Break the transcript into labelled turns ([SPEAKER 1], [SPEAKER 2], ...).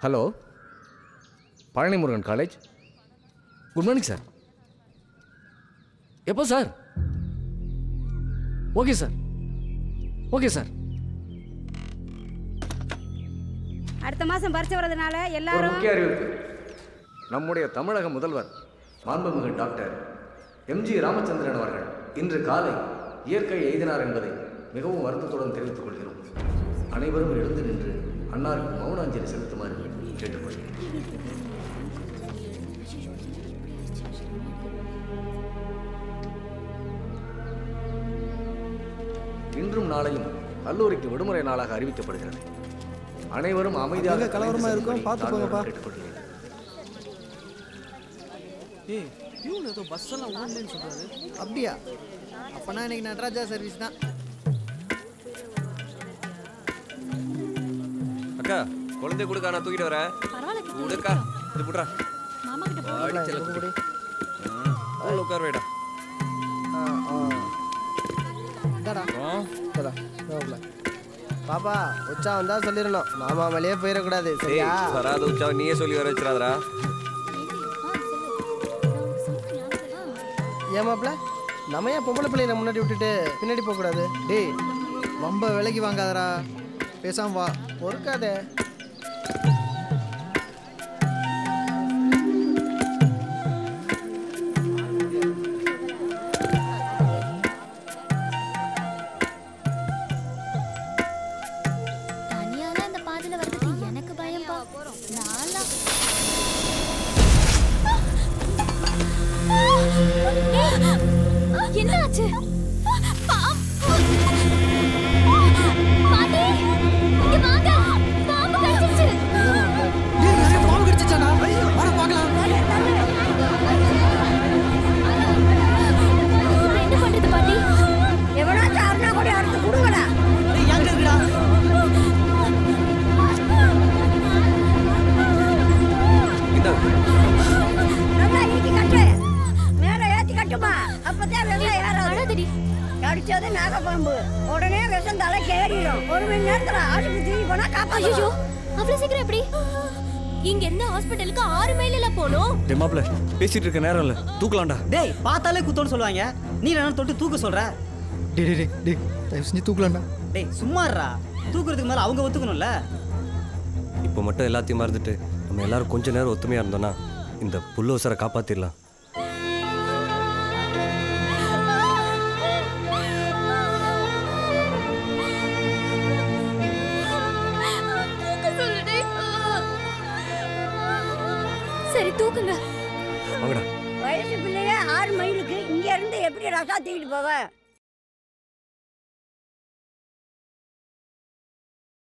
[SPEAKER 1] Hello Palani Murugan college good morning sir எப்போ sir okay sir okay sir
[SPEAKER 2] அடுத்த மாசம் பரிசு வர்றதுனால
[SPEAKER 1] ஒரு
[SPEAKER 2] எல்லாரும்
[SPEAKER 1] முக்கிய அறிவிப்பு நம்முடைய தமிழக முதல்வர் மாண்புமிகு டாக்டர் எம்ஜி ராமச்சந்திரன் அவர்கள் இன்று காலை இயற்கை எய்தினார் என்பதை மிகவும் வருத்தத்துடன் தெரிவித்துக் கொள்கிறோம் அனைவரும் எழுந்து நின்று அன்னாருக்கு மௌன அஞ்சலி செலுத்துமாறு கேட்டுக்கொள்கிறேன் இன்றும் நாளையும் கல்லூரிக்கு விடுமுறை நாளாக அறிவிக்கப்படுகிறது அனைவரும் அமைதியாக
[SPEAKER 3] எங்க கலவரமா
[SPEAKER 1] கலைந்து
[SPEAKER 3] இருக்கும்?
[SPEAKER 1] செல்லும்படி
[SPEAKER 3] பார்த்து
[SPEAKER 1] தாழ்மையுடன்
[SPEAKER 3] போங்கப்பா.
[SPEAKER 1] கேட்டுக்கொள்கிறேன்
[SPEAKER 4] ஏய் பியூன் ஏதோ பஸ் எல்லாம் ஓடலன்னு சொல்றாரு
[SPEAKER 3] அப்படியா அப்பனா இன்னைக்கு நடராஜா சர்வீஸ் தான்
[SPEAKER 5] அக்கா குழந்தை கொடுக்கா நான் தூக்கிட்டு வரேன் கொடுக்கா இது புட்றா வாடி செல்ல குட்டி அவ்வளோ உட்கார வைடா
[SPEAKER 3] இந்தாடா இந்தாடா ரோப்ல பாப்பா உச்சா வந்தா சொல்லிடணும் மாமா மேலேயே போயிடக்கூடாது
[SPEAKER 5] ஏய்
[SPEAKER 3] சரியா
[SPEAKER 5] வராத உச்சா நீயே சொல்லி வர வச்சிடாதடா
[SPEAKER 3] ஏன் மாப்ள நம்ம ஏன் பொம்பளை பிள்ளைகளை முன்னாடி விட்டுட்டு பின்னாடி போகக்கூடாது டேய் ரொம்ப விலைக்கு வாங்காதடா பேசாம வா பொறுக்காதே
[SPEAKER 6] தனியால இந்த பாதையில வர்றதுக்கு எனக்கு பயம் பா நான்லாம் ஏய், என்ன ஆச்சு பாட்டி இங்க வாங்க பாம்பு கடிச்சிருச்சு
[SPEAKER 3] பாம்பு கடிச்சிச்சாடா வர பார்க்கலாம்
[SPEAKER 6] என்ன பண்றது பாட்டி
[SPEAKER 2] எவனாச்சும் அருணா கூட அடுத்து கொடுங்கடா
[SPEAKER 5] இந்த
[SPEAKER 2] நல்லா இறுக்கி கட்டு மேல ஏத்தி கட்டுமா அப்பதான் வெள்ளம் ஏறாது
[SPEAKER 6] அழாதடி
[SPEAKER 2] கடிச்சது நாகப்பாம்பு உடனே விஷம் தலைக்கு ஏறிடும் ஒரு மணி நேரத்துல ஆளுக்கு தூக்கி போனா
[SPEAKER 6] ஐயோ
[SPEAKER 2] காப்பாற்றிடும்
[SPEAKER 6] அவ்வளவு சீக்கிரம் எப்படி இங்க இருந்து ஹாஸ்பிட்டலுக்கு ஆறு மைல்ல போனோம்
[SPEAKER 5] டே மாப்ள பேசிட்டு இருக்க நேரம் இல்ல தூக்கலாம்டா
[SPEAKER 4] டேய் பார்த்தாலே குத்தோன்னு சொல்லுவாங்க நீ என்ன தொட்டு தூக்க சொல்ற
[SPEAKER 3] டே டே டே டே தயவு செஞ்சு தூக்கலாம்டா
[SPEAKER 4] டேய் சும்மாறா தூக்குறதுக்கு மேல அவங்க ஒத்துக்கணும்ல
[SPEAKER 5] இப்போ மட்டும் எல்லாத்தையும் மறந்துட்டு நம்ம எல்லாரும் கொஞ்ச நேரம் ஒத்துமையா இருந்தோம்னா இந்த புல்லோசரை காப்பாத்திடலாம்
[SPEAKER 6] தூக்க சொல்லுடி சரி தூக்குங்க
[SPEAKER 5] வாங்கடா
[SPEAKER 2] வயசு பிள்ளைய ஆறு மைலுக்கு இங்க இருந்து எப்படி ரசா தூக்கிட்டு போவ